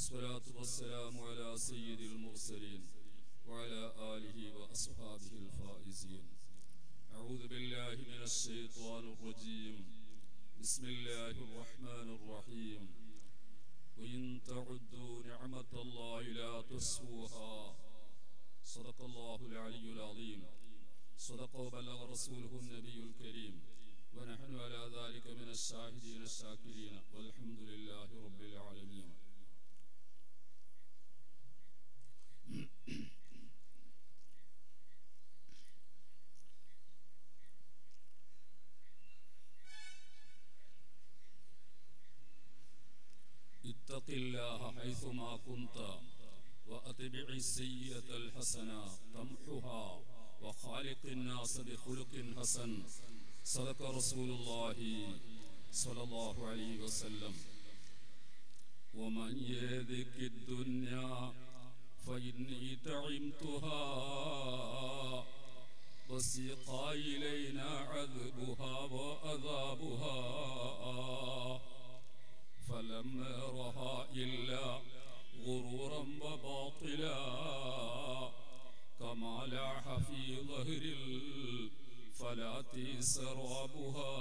والصلاة والسلام على سيد المرسلين وعلى آله وأصحابه الفائزين أعوذ بالله من الشيطان الرجيم بسم الله الرحمن الرحيم وإن تعدوا نعمة الله لا تحصوها صدق الله العلي العظيم صدق وبلغ رسوله النبي الكريم ونحن على ذلك من الشاهدين الشاكرين والحمد لله رب العالمين اتق الله حيثما كنت وأتبع السيئة الحسنة تمحها وخالق الناس بخلق حسن صدق رسول الله صلى الله عليه وسلم ومن يذك الدنيا فإني تعمتها وسيق إلينا عذبها وأذابها فلم يرها إلا غرورا وباطلا كما لاح في ظهر الفلاة سرابها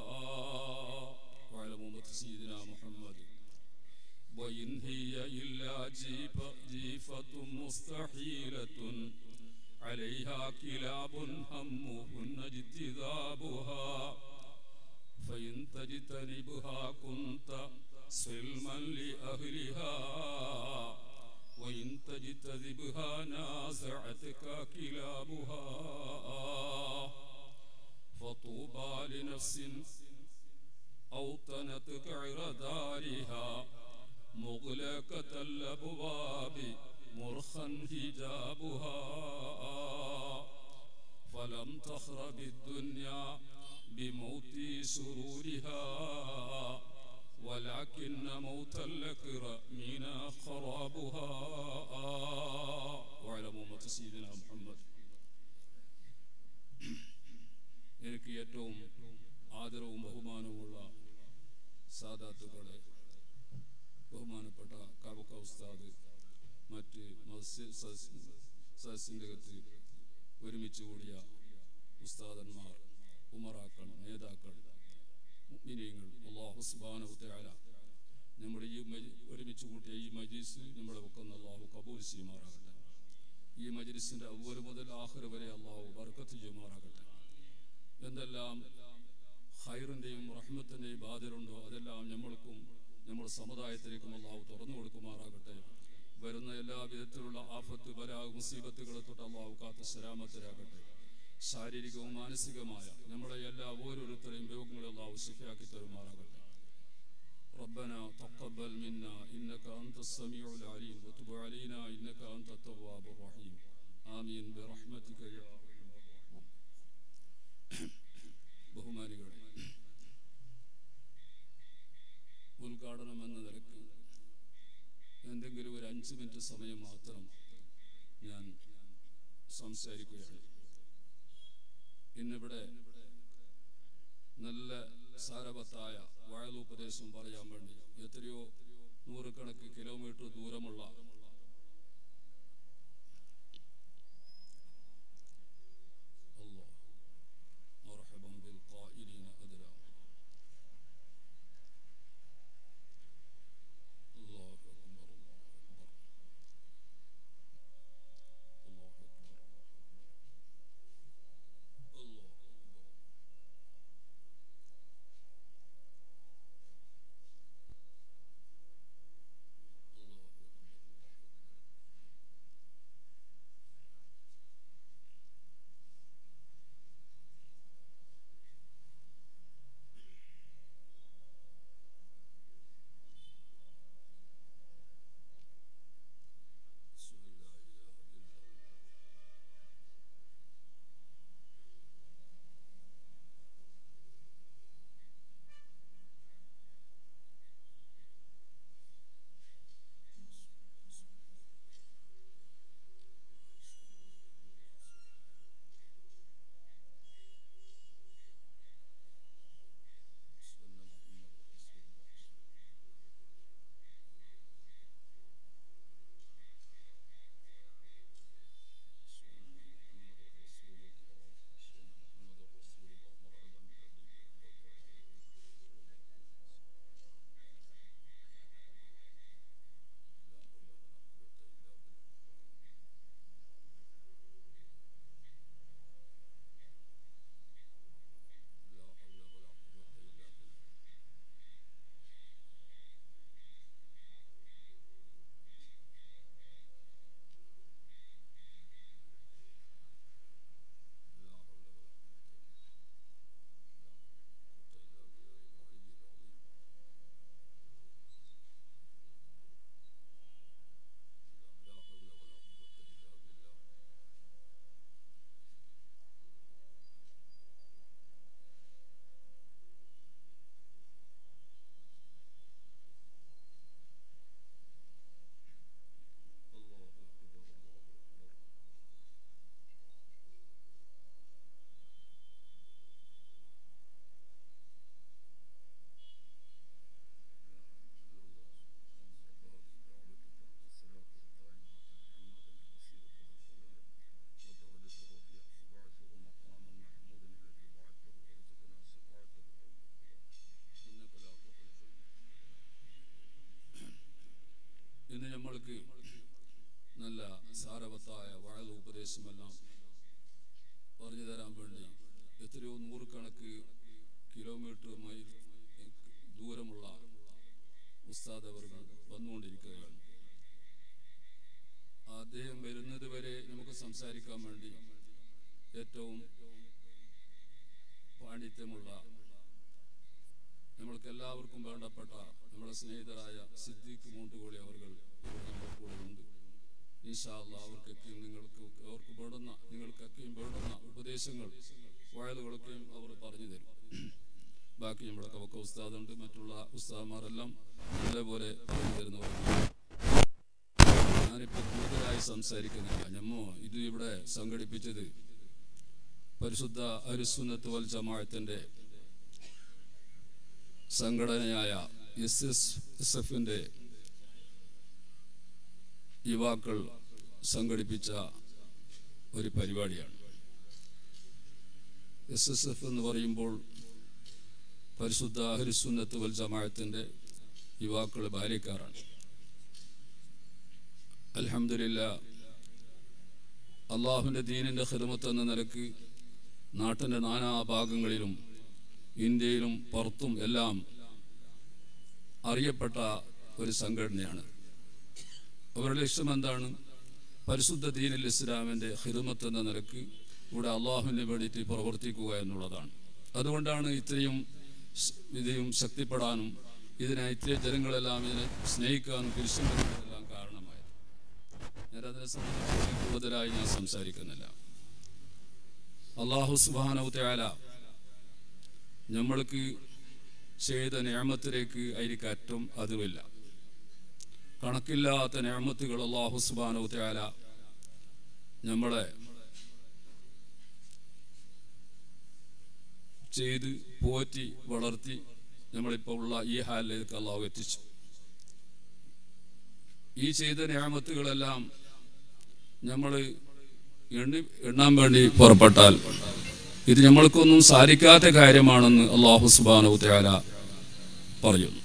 وعلى أمة سيدنا محمد وإن هي إلا جيف جيفة مستحيلة عليها كلاب همهن اجتذابها فإن تجتنبها كنت سلما لأهلها وإن تجتذبها نازعتك كلابها فطوبى لنفس أوطنتك عرضارها مغلقة الأبواب مرخا حجابها فلم تخرب الدنيا بموت سرورها ولكن موت الأكرمين خرابها وعلى أمة سيدنا محمد എനിക്ക് ഏറ്റവും ആദരവും ബഹുമാനവുമുള്ള സാദാത്തുക്കളെ ബഹുമാനപ്പെട്ട കാബക്ക ഉസ്താദ് മറ്റ് സദസ്സിൻ്റെ അകത്ത് ഒരുമിച്ച് കൂടിയ ഉസ്താദന്മാർ ഉമറാക്കൾ നേതാക്കൾ മുഅ്മിനീങ്ങൾ അല്ലാഹു സുബ്ഹാനഹു തആല നമ്മുടെ ഈ ഒരുമിച്ച് കൂട്ടിയ ഈ മജ്ലിസ് നമ്മുടെ വെക്കുന്ന അല്ലാഹു കബൂൽ ചെയ്യുമാറാകട്ടെ ഈ മജ്ലിസിന്റെ അവ്വൽ മുതൽ ആഖിർ വരെ അല്ലാഹു ബർക്കത്ത് ചെയ്യുമാറാകട്ടെ എന്തെല്ലാം ഖൈറിന്റെയും റഹ്മത്തിന്റെയും ബാധ്യതയുണ്ടോ അതെല്ലാം നമ്മൾക്കും നമ്മുടെ സമുദായത്തിലേക്കും അള്ളാഹു തുറന്നു കൊടുക്കുമാറാകട്ടെ വരുന്ന എല്ലാ വിധത്തിലുള്ള ആഫത്ത് ബലാ മുസീബത്തുകളെ തൊട്ട് അള്ളാഹു കാത്ത് സലാമത്തരാകട്ടെ ശാരീരികവും മാനസികമായ നമ്മുടെ എല്ലാ ഓരോരുത്തരെയും രോഗങ്ങളെ അള്ളാഹു ശിഫയാക്കി തരുമാറാകട്ടെ ربنا تقبل منا إنك أنت السميع العليم وتب علينا إنك أنت التواب الرحيم آمين برحمتك يا ബഹുമാനികളെ ഉദ്ഘാടനം എന്ന നിലക്ക് എന്തെങ്കിലും ഒരു അഞ്ച് മിനിറ്റ് സമയം മാത്രം ഞാൻ സംസാരിക്കുകയാണ് ഇന്നിവിടെ നല്ല സാരവത്തായ വയലുപദേശം പറയാൻ വേണ്ടി എത്രയോ നൂറുകണക്ക് കിലോമീറ്റർ ദൂരമുള്ള الله مرحبا بالقائلين أدرى الله أكبر الله أكبر الله أكبر الله أكبر الله أكبر നമ്മൾക്ക് നല്ല സാരവത്തായ വാഴ ഉപദേശമെല്ലാം പറഞ്ഞു തരാൻ വേണ്ടി എത്രയോ നൂറുകണക്ക് കിലോമീറ്റർ മൈൽ ദൂരമുള്ള ഉസ്താദ് അവർ വന്നുകൊണ്ടിരിക്കുകയാണ് അദ്ദേഹം വരുന്നത് വരെ നമുക്ക് സംസാരിക്കാൻ വേണ്ടി ഏറ്റവും പാണ്ഡിത്യമുള്ള നമ്മൾക്ക് എല്ലാവർക്കും വേണ്ടപ്പെട്ട നമ്മുടെ സ്നേഹിതരായ സിദ്ദീഖ് മൂണ്ടുകോളി അവർ നമ്മുടെ കൂടെ ഉണ്ട് ഇൻഷാല്ല അവർക്കൊക്കെയും നിങ്ങൾക്ക് അവർക്ക് വേണ്ടുന്ന നിങ്ങൾക്കൊക്കെയും വേണ്ടുന്ന ഉപദേശങ്ങൾ വയലുകളൊക്കെയും അവർ പറഞ്ഞു തരും ബാക്കി നമ്മുടെ കവക്ക ഉസ്താദുണ്ട് മറ്റുള്ള ഉസ്താദന്മാരെല്ലാം അതേപോലെ പറഞ്ഞു തരുന്നവരാണ് ഞാനിപ്പോൾ കൂടുതലായി സംസാരിക്കുന്നില്ല ഞമ്മോ ഇത് ഇവിടെ സംഘടിപ്പിച്ചത് പരിശുദ്ധ അരുസുന്നത്ത് വൽ ജമാഅത്തിന്റെ സംഘടനയായ എസ് എസ് എസ് എഫിന്റെ യുവാക്കൾ സംഘടിപ്പിച്ച ഒരു പരിപാടിയാണ് എസ് എസ് എഫ് എന്ന് പറയുമ്പോൾ പരിശുദ്ധ അഹരിസുന്നത്ത് വൽ ജമാഅത്തിന്റെ യുവാക്കൾ ബാല്യക്കാരാണ് അലഹമില്ല അള്ളാഹുവിൻ്റെ ദീനിൻ്റെ ഹിദമത്ത് എന്ന നിലക്ക് നാട്ടിൻ്റെ നാനാ ഭാഗങ്ങളിലും ഇന്ത്യയിലും പുറത്തും എല്ലാം അറിയപ്പെട്ട ഒരു സംഘടനയാണ് അവരുടെ ലക്ഷ്യം എന്താണ് പരിശുദ്ധ ദീനിൽ ഇസ്ലാമിൻ്റെ ഹിദമത്ത് എന്ന നിലക്ക് ഇവിടെ അള്ളാഹുവിനെ വേണ്ടിയിട്ട് പ്രവർത്തിക്കുക എന്നുള്ളതാണ് അതുകൊണ്ടാണ് ഇത്രയും സ് ഇതയും ശക്തിപ്പെടാനും ഇതിനെ ഇത്രയും ജനങ്ങളെല്ലാം ഇതിനെ സ്നേഹിക്കാനും തിരിച്ചറിയാനും കാരണമായത് ഞാൻ അതിനെ സംബന്ധിച്ച് കൂടുതലായി ഞാൻ സംസാരിക്കുന്നില്ല അള്ളാഹു സുബാനൗത്തയാല നമ്മൾക്ക് ചെയ്ത നിയമത്തിലേക്ക് അതിലേക്ക് അറ്റം അതിവില്ല കണക്കില്ലാത്ത നിയമത്തുകൾ അള്ളാഹു സുബാനൗത്തയാല നമ്മളെ ചെയ്ത് പോറ്റി വളർത്തി നമ്മളിപ്പോൾ ഉള്ള ഈ ഹാലിലേക്ക് അള്ളാഹു എത്തിച്ചു ഈ ചെയ്ത നിയമത്തുകളെല്ലാം നമ്മൾ എണ്ണി എണ്ണാൻ വേണ്ടി പുറപ്പെട്ടാൽ ഇത് നമ്മൾക്കൊന്നും സാധിക്കാത്ത കാര്യമാണെന്ന് അള്ളാഹു സുബാനവുത്തയാല പറയുന്നു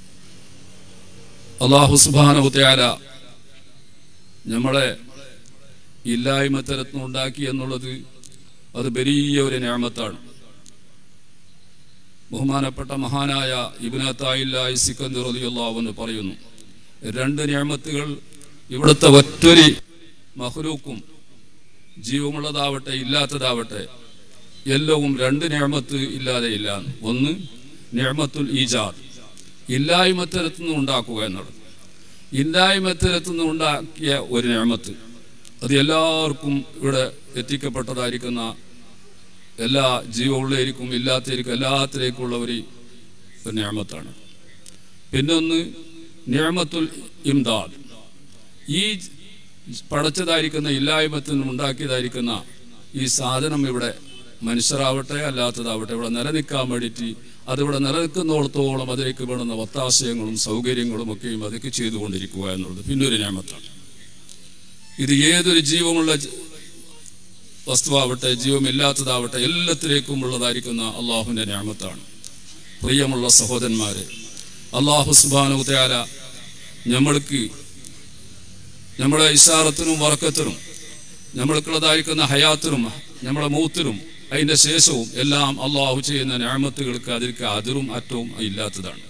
അള്ളാഹു സുബാനവുത്തയാല നമ്മളെ ഇല്ലായ്മ തരത്തിനുണ്ടാക്കി എന്നുള്ളത് അത് വലിയ ഒരു ഞാമത്താണ് ബഹുമാനപ്പെട്ട മഹാനായ ഇബിനത്തായില്ലായി സിക്കന്ദർ റളിയല്ലാഹു പറയുന്നു രണ്ട് ഞാമത്തുകൾ ഇവിടുത്തെ ഒറ്റൊരു മഹ്ലൂക്കും ജീവമുള്ളതാവട്ടെ ഇല്ലാത്തതാവട്ടെ എല്ലവും രണ്ട് ഞാമത്ത് ഇല്ലാതെ ഇല്ല ഒന്ന് ഞാമത്തുൽ ഈജാദ് ഇല്ലായ്മത്തരത്തുനിന്ന് ഉണ്ടാക്കുക എന്നുള്ളത് ഇല്ലായ്മത്തരത്തുനിന്ന് ഉണ്ടാക്കിയ ഒരു ഞാമത്ത് അത് എല്ലാവർക്കും ഇവിടെ എത്തിക്കപ്പെട്ടതായിരിക്കുന്ന എല്ലാ ജീവമുള്ളവർക്കും ഇല്ലാത്തവർക്കും എല്ലാത്തിലേക്കുള്ള ഒരു ഒരു ഞാമത്താണ് പിന്നെ ഒന്ന് ഞാമത്തുൽ ഇംദാദ് ഈ പടച്ചതായിരിക്കുന്ന ഇല്ലായ്മത്തിൽ നിന്ന് ഉണ്ടാക്കിയതായിരിക്കുന്ന ഈ സാധനം ഇവിടെ മനുഷ്യരാവട്ടെ അല്ലാത്തതാവട്ടെ ഇവിടെ നിലനിൽക്കാൻ വേണ്ടിയിട്ട് അതിവിടെ നിലനിൽക്കുന്നിടത്തോളം അതിലേക്ക് വേണ്ടുന്ന ഒത്താശയങ്ങളും സൗകര്യങ്ങളും ഒക്കെയും അതൊക്കെ ചെയ്തുകൊണ്ടിരിക്കുക എന്നുള്ളത് പിന്നെ ഒരു ഞാമത്താണ് ഇത് ഏതൊരു ജീവമുള്ള ജ- വസ്തുവാവട്ടെ ജീവമില്ലാത്തതാവട്ടെ എല്ലാത്തിലേക്കും ഉള്ളതായിരിക്കുന്ന അള്ളാഹുവിന്റെ ഞാമത്താണ് പ്രിയമുള്ള സഹോദരന്മാരെ അള്ളാഹു സുബാനുത്തയാല നമ്മൾക്ക് നമ്മുടെ ഇഷാറത്തിനും വറക്കത്തിനും നമ്മൾക്കുള്ളതായിരിക്കുന്ന ഹയാത്തിനും നമ്മളെ മൂത്തിനും അതിന്റെ ശേഷവും എല്ലാം അള്ളാഹു ചെയ്യുന്ന ഞാമത്തുകൾക്ക് അതിற்கு അതിരും അറ്റവും ഇല്ലാത്തതാണ്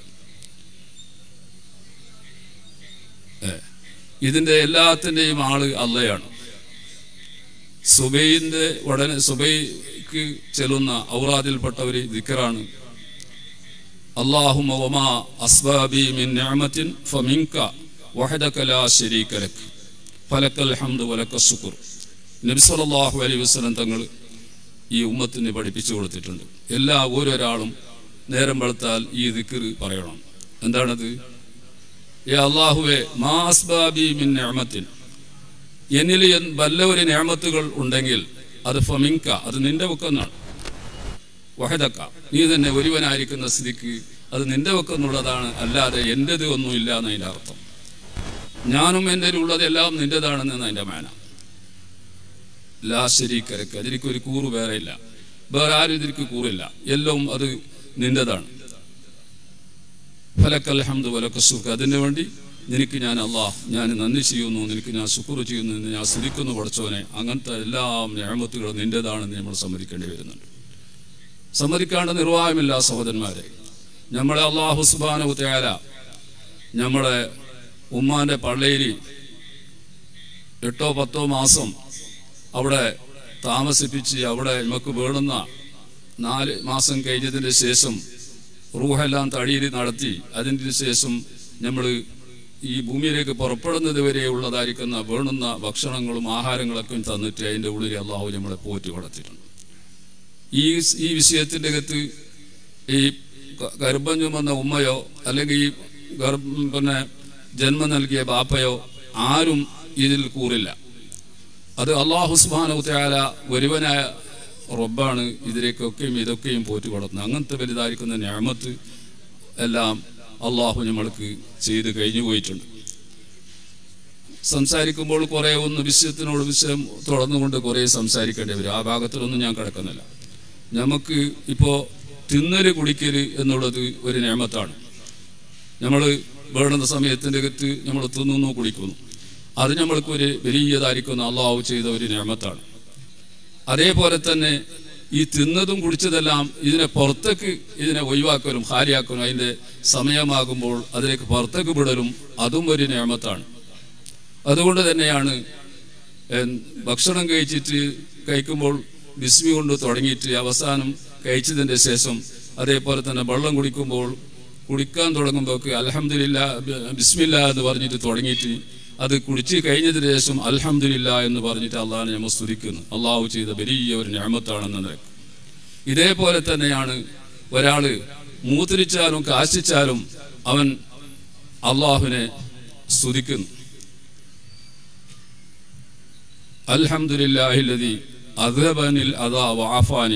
ഏ, ഇതിന്റെ എല്ലാത്തിന്റെയും ആള് അള്ളയാണ് സുബൈന്റെ ഉടനെ സുബൈക്ക് ചെല്ലുന്ന ഔറാദിൽപ്പെട്ട ഒരു ദിക്കറാണ് അള്ളാഹുമ വമാ അസ്ബാബി മിൻ നിഅമത്തിൻ ഫമിൻക വഹദക ലാ ശരീക ലക് ഫലക്കൽ ഹംദു വലക ശുക്ർ നബി സല്ലല്ലാഹു അലൈഹി വസല്ലം തങ്ങൾ ഈ ഉമ്മത്തിന് പഠിപ്പിച്ചു കൊടുത്തിട്ടുണ്ട് എല്ലാ ഓരോരാളും നേരം വെളുത്താൽ ഈ ദിക്ർ പറയണം എന്താണത് യാ അള്ളാഹുവേ മാ അസ്ബാബി മിൻ നിഅമത്തിൻ എന്നിൽ എൻ- വല്ല ഒരു നിയമത്തുകൾ ഉണ്ടെങ്കിൽ അത് ഫമിങ്ക അത് നിന്റെ വെക്കെന്നാണ് വഹദക്ക നീ തന്നെ ഒരുവനായിരിക്കുന്ന സ്ഥിതിക്ക് അത് നിന്റെ വെക്കെന്നുള്ളതാണ് അല്ലാതെ എൻ്റെത് ഒന്നുമില്ല എന്നതിൻ്റെ അർത്ഥം ഞാനും എൻ്റെ ഉള്ളതെല്ലാം നിന്റേതാണെന്ന് അതിൻ്റെ മേന ലാ ശരീക്കരക്ക് അതിലേക്ക് ഒരു കൂറ് വേറെ ഇല്ല വേറെ ആരും ഇതിലേക്ക് കൂറില്ല എല്ലാം അത് നിന്റേതാണ് ഫലക്കൽ ഹംദ് വലക്ക സുഖ അതിനു വേണ്ടി നിനക്ക് ഞാൻ അല്ലാ ഞാൻ നന്ദി ചെയ്യുന്നു നിനക്ക് ഞാൻ ശുക്ർ ചെയ്യുന്നു നിന്നെ ഞാൻ സ്തുതിക്കുന്നു പഠിച്ചവനെ അങ്ങനത്തെ എല്ലാ ഞാമത്തുകളും നിൻ്റെതാണെന്ന് നമ്മൾ സമ്മതിക്കേണ്ടി വരുന്നുണ്ട് സമ്മതിക്കാണ്ട് നിർവാഹമില്ല സഹോദരന്മാരെ നമ്മളെ അള്ളാഹു സുബാനു തയാല നമ്മളെ ഉമ്മാന്റെ പള്ളിയിൽ എട്ടോ പത്തോ മാസം അവിടെ താമസിപ്പിച്ച് അവിടെ നമുക്ക് വേണ്ടുന്ന നാല് മാസം കഴിഞ്ഞതിന് ശേഷം റൂഹെല്ലാം തടിയിൽ നടത്തി അതിന് ശേഷം നമ്മൾ ഈ ഭൂമിയിലേക്ക് പുറപ്പെടുന്നത് വരെ ഉള്ളതായിരിക്കുന്ന വേണ്ടുന്ന ഭക്ഷണങ്ങളും ആഹാരങ്ങളൊക്കെ തന്നിട്ട് അതിൻ്റെ ഉള്ളിൽ അള്ളാഹു നമ്മളെ പോറ്റി വളർത്തിയിട്ടുണ്ട് ഈ ഈ വിഷയത്തിൻ്റെ അകത്ത് ഈ ക- ഗർഭം ചുമന്ന ഉമ്മയോ അല്ലെങ്കിൽ ഈ ഗർഭ പിന്നെ ജന്മം നൽകിയ ബാപ്പയോ ആരും ഇതിൽ കൂറില്ല അത് അള്ളാഹു സുബാനുത്താല ഒരുവനായ റബ്ബാണ് ഇതിലേക്കൊക്കെയും ഇതൊക്കെയും പോറ്റി വളർത്തുന്നത് അങ്ങനത്തെ വലുതായിരിക്കുന്ന ഞാമത്ത് എല്ലാം അള്ളാഹു നമ്മൾക്ക് ചെയ്ത് കഴിഞ്ഞു പോയിട്ടുണ്ട് സംസാരിക്കുമ്പോൾ കുറേ ഒന്ന് വിഷയത്തിനോട് വിഷയം തുടർന്നുകൊണ്ട് കുറേ സംസാരിക്കേണ്ടി വരും ആ ഭാഗത്തിലൊന്നും ഞാൻ കിടക്കുന്നില്ല നമുക്ക് ഇപ്പോൾ തിന്നല് കുടിക്കല് എന്നുള്ളത് ഒരു നിയമത്താണ് നമ്മൾ വേണ്ടുന്ന സമയത്തിൻ്റെ അകത്ത് നമ്മൾ തിന്നുന്നു കുടിക്കുന്നു അത് നമ്മൾക്കൊരു വലിയതായിരിക്കുന്ന അള്ളാഹു ചെയ്ത ഒരു നിയമത്താണ് അതേപോലെ തന്നെ ഈ തിന്നതും കുടിച്ചതെല്ലാം ഇതിനെ പുറത്തേക്ക് ഇതിനെ ഒഴിവാക്കലും ഹാരിയാക്കലും അതിൻ്റെ സമയമാകുമ്പോൾ അതിലേക്ക് പുറത്തേക്ക് വിടലും അതും ഒരു നിയമത്താണ് അതുകൊണ്ട് തന്നെയാണ് ഏഹ്, ഭക്ഷണം കഴിച്ചിട്ട് കഴിക്കുമ്പോൾ ബിസ്മി കൊണ്ട് തുടങ്ങിയിട്ട് അവസാനം കഴിച്ചതിൻ്റെ ശേഷം അതേപോലെ തന്നെ വെള്ളം കുടിക്കുമ്പോൾ കുടിക്കാൻ തുടങ്ങുമ്പോൾ അലഹമില്ല ബിസ്മില്ല എന്ന് പറഞ്ഞിട്ട് തുടങ്ങിയിട്ട് അത് കുടിച്ച് കഴിഞ്ഞതിന് ശേഷം അൽഹംദുലില്ല എന്ന് പറഞ്ഞിട്ട് അള്ളാഹിനെ നമ്മൾ സ്തുതിക്കുന്നു അള്ളാഹു ചെയ്ത വലിയ ഒരു ഞാമത്താണെന്ന് നിലക്ക് ഇതേപോലെ തന്നെയാണ് ഒരാൾ മൂത്രിച്ചാലും കാശിച്ചാലും അവൻ അള്ളാഹുവിനെ സ്തുതിക്കുന്നു അൽഹംദുലില്ലാഹില്ലതി അദബനിൽ അദാ വാഫാനി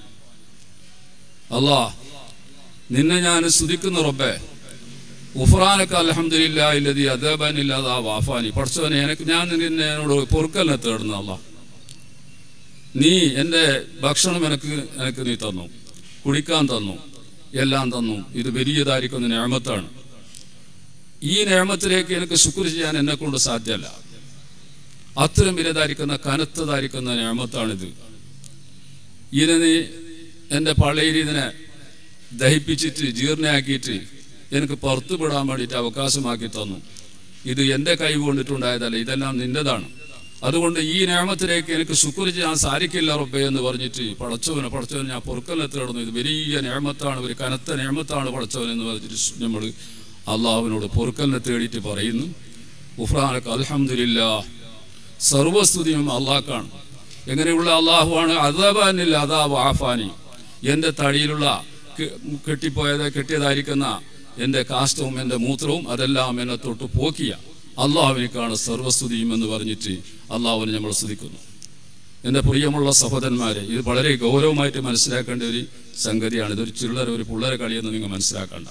അല്ലാ നിന്നെ ഞാൻ സ്തുതിക്കുന്നു റബ്ബേ ഉഫ്രാനക്ക് അൽഹംദുലില്ലാഹില്ലതി അദബനിൽ അദാ വാഫാനി പഠിച്ചവനെ എനിക്ക് ഞാൻ നിന്നെ എന്നോട് പൊറുക്കലിനെ തേടുന്നു അല്ലാ നീ എൻ്റെ ഭക്ഷണം എനിക്ക് എനിക്ക് നീ തന്നു കുടിക്കാൻ തന്നു എല്ലാം തന്നു ഇത് വലിയതായിരിക്കുന്ന നിയമത്താണ് ഈ നിയമത്തിലേക്ക് എനിക്ക് ശുക്ർ ചെയ്യാൻ എന്നെ കൊണ്ട് സാധ്യമല്ല അത്തരം വലുതായിരിക്കുന്ന കനത്തതായിരിക്കുന്ന ഞാമത്താണിത് ഇതിനെ നീ എൻ്റെ പള്ളിയിൽ ഇതിനെ ദഹിപ്പിച്ചിട്ട് ജീർണയാക്കിയിട്ട് എനിക്ക് പുറത്തു വിടാൻ വേണ്ടിയിട്ട് അവകാശമാക്കി തന്നു ഇത് എൻ്റെ കൈ കൊണ്ടിട്ടുണ്ടായതല്ല ഇതെല്ലാം നിന്റേതാണ് അതുകൊണ്ട് ഈ നിയമത്തിലേക്ക് എനിക്ക് ശുക്ർ ചെയ്യാൻ സാധിക്കില്ല റബ്ബേ എന്ന് പറഞ്ഞിട്ട് പടച്ചവനെ പടച്ചവൻ ഞാൻ പൊറുക്കലിനെ തേടുന്നു ഇത് വലിയ നിയമത്താണ് ഒരു കനത്ത നിയമത്താണ് പടച്ചവൻ എന്ന് പറഞ്ഞിട്ട് നമ്മൾ അള്ളാഹുവിനോട് പൊറുക്കലിനെ തേടിയിട്ട് പറയുന്നു ഉഫ്രാനക്ക് അൽഹംദുലില്ലാ സർവസ്തുതിയും അള്ളാഹ്ക്കാണ് എങ്ങനെയുള്ള അള്ളാഹുവാണ് അദാബാനിൽ അദാബ് ആഫാനി എൻ്റെ തടിയിലുള്ള കെ- കെട്ടിപ്പോയത് കെട്ടിയതായിരിക്കുന്ന എൻ്റെ കാഷ്ടവും എൻ്റെ മൂത്രവും അതെല്ലാം എന്നെ തൊട്ട് പോക്കിയ അള്ളാഹുവിനേക്കാണ് സർവസ്തുതിയും എന്ന് പറഞ്ഞിട്ട് അള്ളാഹുവിനെ നമ്മൾ സ്തുതിക്കുന്നു എൻ്റെ പ്രിയമുള്ള സഹോദരന്മാരെ ഇത് വളരെ ഗൗരവമായിട്ട് മനസ്സിലാക്കേണ്ട ഒരു സംഗതിയാണ് ഇതൊരു ചില്ലറ ഒരു പിള്ളേര കളിയെന്ന് നിങ്ങൾ മനസ്സിലാക്കണ്ട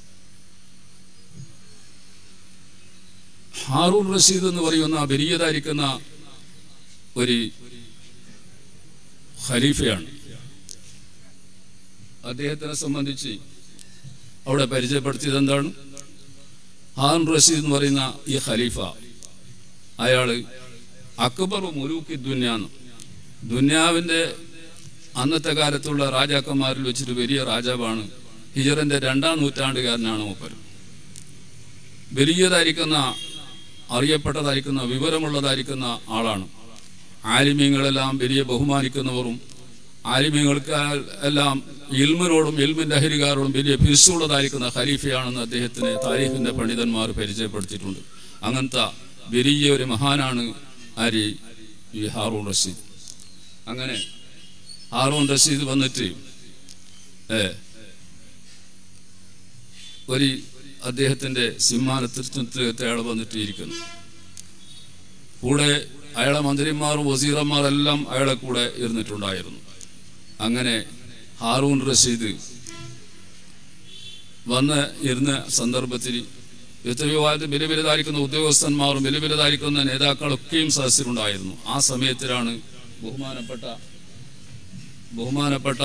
ഹാറൂൺ റഷീദ് എന്ന് പറയുന്ന വലിയതായിരിക്കുന്ന ഒരു ഖലീഫയാണ് അദ്ദേഹത്തിനെ സംബന്ധിച്ച് അവിടെ പരിചയപ്പെടുത്തിയത് എന്താണ് ഹാറൂൺ റഷീദ് എന്ന് പറയുന്ന ഈ ഖലീഫ അയാള് അക്ബർ മുലൂക്കി ദുന്യാന്ന് ദുന്യാവിൻ്റെ അന്നത്തെ കാലത്തുള്ള രാജാക്കന്മാരിൽ വെച്ചിട്ട് വലിയ രാജാവാണ് ഹിജറിന്റെ രണ്ടാം നൂറ്റാണ്ടുകാരനാണ് മൂപ്പർ വലിയതായിരിക്കുന്ന അറിയപ്പെട്ടതായിരിക്കുന്ന വിവരമുള്ളതായിരിക്കുന്ന ആളാണ് ആലിമ്യങ്ങളെല്ലാം വലിയ ബഹുമാനിക്കുന്നവരും ആലിമ്യങ്ങൾക്ക് എല്ലാം ഇൽമിനോടും ഇൽമിന്റെ അഹരികാരോടും വലിയ പിരിസുള്ളതായിരിക്കുന്ന ഖലീഫയാണെന്ന് അദ്ദേഹത്തിന് താരീഖിന്റെ പണ്ഡിതന്മാർ പരിചയപ്പെടുത്തിയിട്ടുണ്ട് അങ്ങനത്തെ വലിയ ഒരു മഹാനാണ് ആര് ഈ ഹാറൂൺ റഷീദ് അങ്ങനെ ഹാറൂൺ റഷീദ് വന്നിട്ട് ഏ ഒരു അദ്ദേഹത്തിന്റെ സിംഹാനത്തിൽ അയാൾ വന്നിട്ട് ഇരിക്കുന്നു കൂടെ അയാളെ മന്ത്രിമാരും വസീറന്മാരെല്ലാം അയാളെ കൂടെ ഇരുന്നിട്ടുണ്ടായിരുന്നു അങ്ങനെ ഹാറൂൺ റഷീദ് വന്ന് ഇരുന്ന സന്ദർഭത്തിൽ എത്രയോ ആയിട്ട് വലിയ വലുതായിരിക്കുന്ന ഉദ്യോഗസ്ഥന്മാരും വലിയ വലുതായിരിക്കുന്ന നേതാക്കളൊക്കെയും സദസ്സിലുണ്ടായിരുന്നു ആ സമയത്തിലാണ് ബഹുമാനപ്പെട്ട ബഹുമാനപ്പെട്ട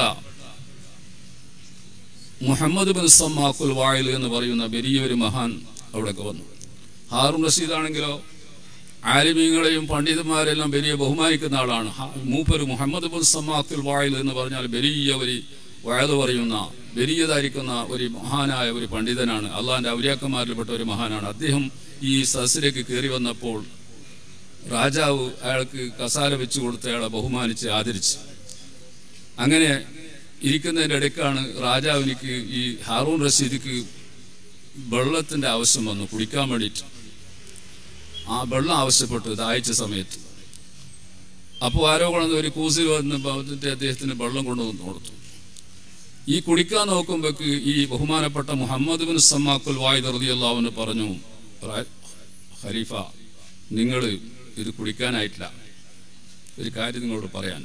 മുഹമ്മദ് ബിൻ സമ്മാക്കുൽ വായിൽ എന്ന് പറയുന്ന വലിയൊരു മഹാൻ അവിടേക്ക് വന്നു ഹാറൂൺ റഷീദ് ആണെങ്കിലോ ആലിമീങ്ങളെയും പണ്ഡിതന്മാരെല്ലാം വലിയ ബഹുമാനിക്കുന്ന ആളാണ് ഹ- മൂപ്പര് മുഹമ്മദ് ബുൽ സമാത്തുൽ വായിൽ എന്ന് പറഞ്ഞാൽ വലിയ ഒരു വയത് പറയുന്ന വലിയതായിരിക്കുന്ന ഒരു മഹാനായ ഒരു പണ്ഡിതനാണ് അള്ളാഹിന്റെ ഔലിയാക്കന്മാരിൽപ്പെട്ട ഒരു മഹാനാണ് അദ്ദേഹം ഈ സദസ്സിലേക്ക് കയറി വന്നപ്പോൾ രാജാവ് അയാൾക്ക് കസാല വെച്ചു കൊടുത്ത് അയാളെ ബഹുമാനിച്ച് ആദരിച്ചു അങ്ങനെ ഇരിക്കുന്നതിൻ്റെ ഇടയ്ക്കാണ് രാജാവിനിക്ക് ഈ ഹാറൂൺ റഷീദിക്ക് വെള്ളത്തിന്റെ ആവശ്യം വന്നു കുടിക്കാൻ വേണ്ടിയിട്ട് ആ വെള്ളം ആവശ്യപ്പെട്ടു ദാഹിച്ച സമയത്ത് അപ്പോൾ ആരോ കൊണ്ടു ഒരു കൂസിൽ വന്ന് എന്നിട്ട് അദ്ദേഹത്തിന് വെള്ളം കൊണ്ടുവന്ന് കൊടുത്തു ഈ കുടിക്കാൻ നോക്കുമ്പോക്ക് ഈ ബഹുമാനപ്പെട്ട മുഹമ്മദ് ബിൻ സമ്മാക്കുൽ വായിദ് റളിയല്ലാഹുവിന് പറഞ്ഞു "റാ- ഖലീഫ നിങ്ങൾ ഇത് കുടിക്കാനായിട്ടില്ല ഒരു കാര്യം നിങ്ങളോട് പറയാൻ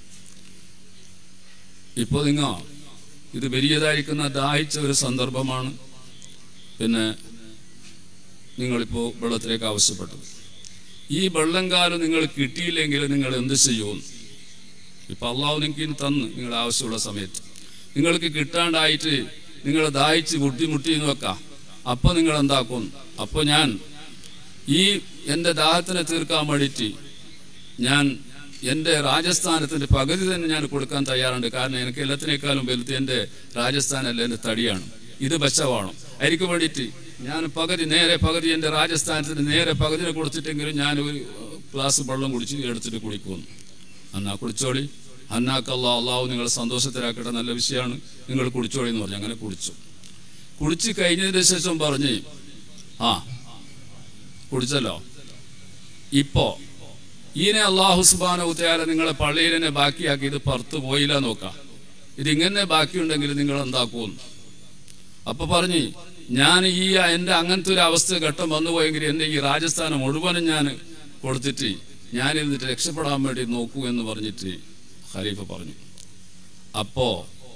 ഇപ്പോൾ നിങ്ങൾ ഇത് വലിയതായിരിക്കുന്ന ദാഹിച്ച ഒരു സന്ദർഭമാണ് പിന്നെ നിങ്ങളിപ്പോൾ വെള്ളത്തിലേക്ക് ആവശ്യപ്പെട്ടത് ഈ വെള്ളം കാലം നിങ്ങൾ കിട്ടിയില്ലെങ്കിൽ നിങ്ങൾ എന്ത് ചെയ്യും ഇപ്പൊ അള്ളാഹു നിങ്ങൾക്ക് ഇനി തന്ന് നിങ്ങൾ ആവശ്യമുള്ള സമയത്ത് നിങ്ങൾക്ക് കിട്ടാണ്ടായിട്ട് നിങ്ങൾ ദാഹിച്ച് ബുദ്ധിമുട്ടി എന്ന് വെക്കാം അപ്പൊ നിങ്ങൾ എന്താക്കും അപ്പൊ ഞാൻ ഈ എൻ്റെ ദാഹത്തിനെ തീർക്കാൻ വേണ്ടിയിട്ട് ഞാൻ എൻ്റെ രാജസ്ഥാനത്തിൻ്റെ പകുതി തന്നെ ഞാൻ കൊടുക്കാൻ തയ്യാറുണ്ട് കാരണം എനിക്ക് എല്ലാത്തിനേക്കാളും വലുത് എൻ്റെ രാജസ്ഥാനല്ല എൻ്റെ തടിയാണ് ഇത് ബച്ചവാണം അതിക്ക് വേണ്ടിയിട്ട് ഞാൻ പകുതി നേരെ പകുതി എൻ്റെ രാജസ്ഥാനത്തിന് നേരെ പകുതിനെ കൊടുത്തിട്ടെങ്കിലും ഞാൻ ഒരു ഗ്ലാസ് വെള്ളം കുടിച്ച് എടുത്തിട്ട് കുടിക്കുന്നു എന്നാ കുടിച്ചോളി അന്നാക്കല്ല അള്ളാഹു നിങ്ങൾ സന്തോഷത്തിലാക്കട്ടെ നല്ല വിഷയമാണ് നിങ്ങൾ കുടിച്ചോളി എന്ന് പറഞ്ഞു അങ്ങനെ കുടിച്ചു കുടിച്ച് കഴിഞ്ഞതിന് ശേഷം പറഞ്ഞ് ആ കുടിച്ചല്ലോ ഇപ്പോ ഈനെ അള്ളാഹു സുബാന ഉത്തയാല നിങ്ങളെ പള്ളിയിലെ ബാക്കിയാക്കി ഇത് പുറത്ത് പോയില്ല നോക്കാം ഇതിങ്ങനെ ബാക്കിയുണ്ടെങ്കിൽ നിങ്ങൾ എന്താക്കുമെന്ന് അപ്പൊ പറഞ്ഞ് ഞാൻ ഈ എൻ്റെ അങ്ങനത്തെ ഒരു അവസ്ഥ ഘട്ടം വന്നു പോയെങ്കിൽ എൻ്റെ ഈ രാജസ്ഥാനം മുഴുവനും ഞാൻ കൊടുത്തിട്ട് ഞാൻ ഇരുന്നിട്ട് രക്ഷപ്പെടാൻ വേണ്ടി നോക്കൂ എന്ന് പറഞ്ഞിട്ട് ഖലീഫ പറഞ്ഞു അപ്പോ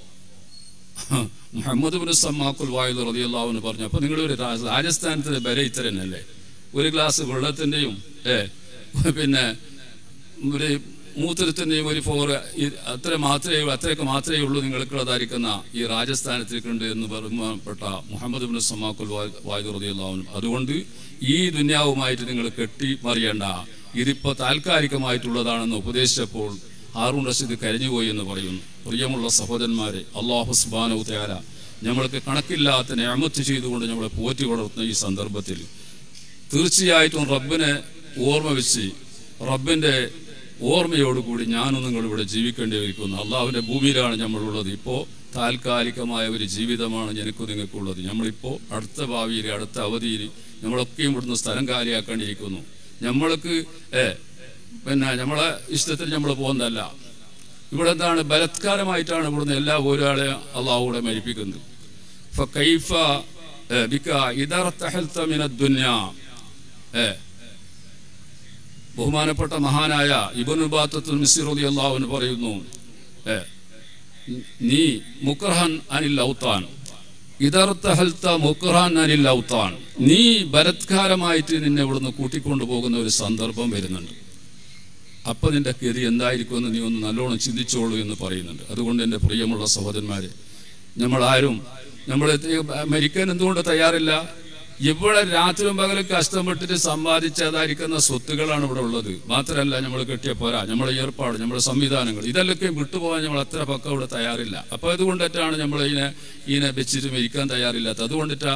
മുഹമ്മദ് ബിൻ സമ്മാക്കുൽ വായുൽ റളിയല്ലാഹുവിന് പറഞ്ഞു അപ്പൊ നിങ്ങൾ ഒരു രാ- രാജസ്ഥാനത്തിന്റെ ബല ഇത്തരനല്ലേ ഒരു ഗ്ലാസ് വെള്ളത്തിന്റെയും ഏ പിന്നെ ഒരു മൂത്രത്തിന്റെയും ഒരു ഫോർ അത്ര മാത്രമേ അത്രയൊക്കെ മാത്രമേ ഉള്ളൂ നിങ്ങൾക്കുള്ളതായിരിക്കുന്ന ഈ രാജസ്ഥാനത്തേക്കുണ്ട് എന്ന് പറയപ്പെട്ട മുഹമ്മദ് ബിൻ സമ്മാക്കുൽ വായുൽ റളിയല്ലാഹുവിന് അതുകൊണ്ട് ഈ ദുന്യാവുമായിട്ട് നിങ്ങൾ കെട്ടി മറിയണ്ട ഇതിപ്പോ താൽക്കാലികമായിട്ടുള്ളതാണെന്ന് ഉപദേശിച്ചപ്പോൾ ഹാറൂൺ റഷീദ് കരഞ്ഞുപോയി എന്ന് പറയുന്നു പ്രിയമുള്ള സഹോദരന്മാരെ അള്ളാഹു സുബാനു തയാല നമ്മൾക്ക് കണക്കില്ലാത്ത ഞാമത്ത് ചെയ്തുകൊണ്ട് നമ്മളെ പോറ്റി വളർത്തുന്ന ഈ സന്ദർഭത്തിൽ തീർച്ചയായിട്ടും റബ്ബിനെ ഓർമ്മ വെച്ച് റബ്ബിന്റെ ഓർമ്മയോടുകൂടി ഞാനും നിങ്ങൾ ഇവിടെ ജീവിക്കേണ്ടി വരിക്കുന്നു അള്ളാഹുവിന്റെ ഭൂമിയിലാണ് നമ്മളുള്ളത് ഇപ്പോൾ താൽക്കാലികമായ ഒരു ജീവിതമാണ് എനിക്കും നിങ്ങൾക്കുള്ളത് നമ്മളിപ്പോൾ അടുത്ത ഭാവിയിൽ അടുത്ത അവധിയിൽ നമ്മളൊക്കെയും ഇവിടുന്ന് സ്ഥലം കാലിയാക്കേണ്ടിയിരിക്കുന്നു നമ്മൾക്ക് ഏ പിന്നെ നമ്മളെ ഇഷ്ടത്തിൽ നമ്മൾ പോകുന്നതല്ല ഇവിടെ എന്താണ് ബലത്കാരമായിട്ടാണ് ഇവിടുന്ന് എല്ലാ ഒരാളെയും അള്ളാഹുവിടെ മരിപ്പിക്കുന്നത് فكيف بك إذا ارتحلت من الدنيا ഏ ബഹുമാനപ്പെട്ട മഹാനായ ഇബനു ബാത്തത്തുൽ മിസിർ റളിയല്ലാഹു അൻഹു പറയുന്നു ഏ നീ മുക്രഹൻ അനിൽ ഔത്താൻ ഇതർത്തഹൽത്ത മുക്രഹൻ അനിൽ ഔത്താൻ നീ ബലത്കാരമായിട്ട് നിന്നെ ഇവിടുന്ന് കൂട്ടിക്കൊണ്ടു പോകുന്ന ഒരു സന്ദർഭം വരുന്നുണ്ട് അപ്പൊ നിന്റെ ഗതി എന്തായിരിക്കുമെന്ന് നീ ഒന്ന് നല്ലോണം ചിന്തിച്ചോളൂ എന്ന് പറയുന്നുണ്ട് അതുകൊണ്ട് എൻ്റെ പ്രിയമുള്ള സഹോദരന്മാരെ നമ്മളാരും നമ്മൾ മരിക്കാൻ എന്തുകൊണ്ട് തയ്യാറില്ല ഇവിടെ രാത്രിയും പകലും കഷ്ടപ്പെട്ടിട്ട് സമ്പാദിച്ചതായിരിക്കുന്ന സ്വത്തുകളാണ് ഇവിടെ ഉള്ളത് മാത്രമല്ല നമ്മൾ കെട്ടിയ പോരാ നമ്മളെ ഏർപ്പാട് നമ്മുടെ സംവിധാനങ്ങൾ ഇതെല്ലാം വിട്ടുപോകാൻ നമ്മൾ അത്ര പക്കം ഇവിടെ തയ്യാറില്ല അപ്പൊ അതുകൊണ്ടിട്ടാണ് നമ്മൾ ഇതിനെ ഇതിനെ വെച്ചിട്ട് മരിക്കാൻ തയ്യാറില്ലാത്ത അതുകൊണ്ടിട്ടാ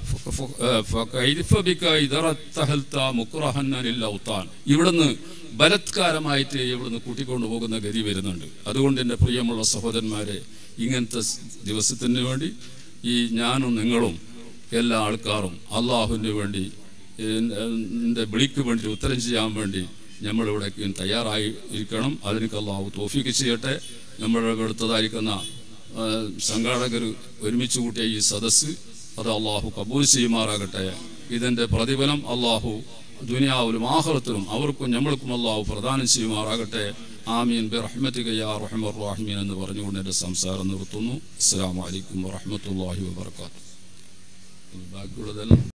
ഇവിടുന്ന് ബലത്കാരമായിട്ട് ഇവിടുന്ന് കൂട്ടിക്കൊണ്ടു പോകുന്ന ഗതി വരുന്നുണ്ട് അതുകൊണ്ട് എൻ്റെ പ്രിയമുള്ള സഹോദരന്മാരെ ഇങ്ങനത്തെ ദിവസത്തിന് വേണ്ടി ഈ ഞാനും നിങ്ങളും എല്ലാ ആൾക്കാരും അള്ളാഹുവിന് വേണ്ടി എൻ്റെ വിളിക്ക് വേണ്ടി ഉത്തരം ചെയ്യാൻ വേണ്ടി നമ്മളിവിടെ തയ്യാറായി ഇരിക്കണം അതിനൊക്കെ അള്ളാഹു തോഫിക്ക് ചെയ്യട്ടെ നമ്മുടെ എടുത്തതായിരിക്കുന്ന സംഘാടകർ ഒരുമിച്ച് കൂട്ടിയ ഈ സദസ്സ് അത് അള്ളാഹു കബൂൽ ചെയ്യുമാറാകട്ടെ ഇതിൻ്റെ പ്രതിഫലം അള്ളാഹു ദുനിയാവിലും ആഹ്റത്തിലും അവർക്കും നമ്മൾക്കും അള്ളാഹു പ്രദാനം ചെയ്യുമാറാകട്ടെ ആമീൻ ബിറഹ്മതിക യാ റഹ്മർ റഹീമീൻ എന്ന് പറഞ്ഞുകൊണ്ട് എൻ്റെ സംസാരം നിർത്തുന്നു അസ്സലാമു അലൈക്കും വറഹ്മത്തുള്ളാഹി വബർക്കാത്തു ബാക്കിയുള്ളതെല്ലാം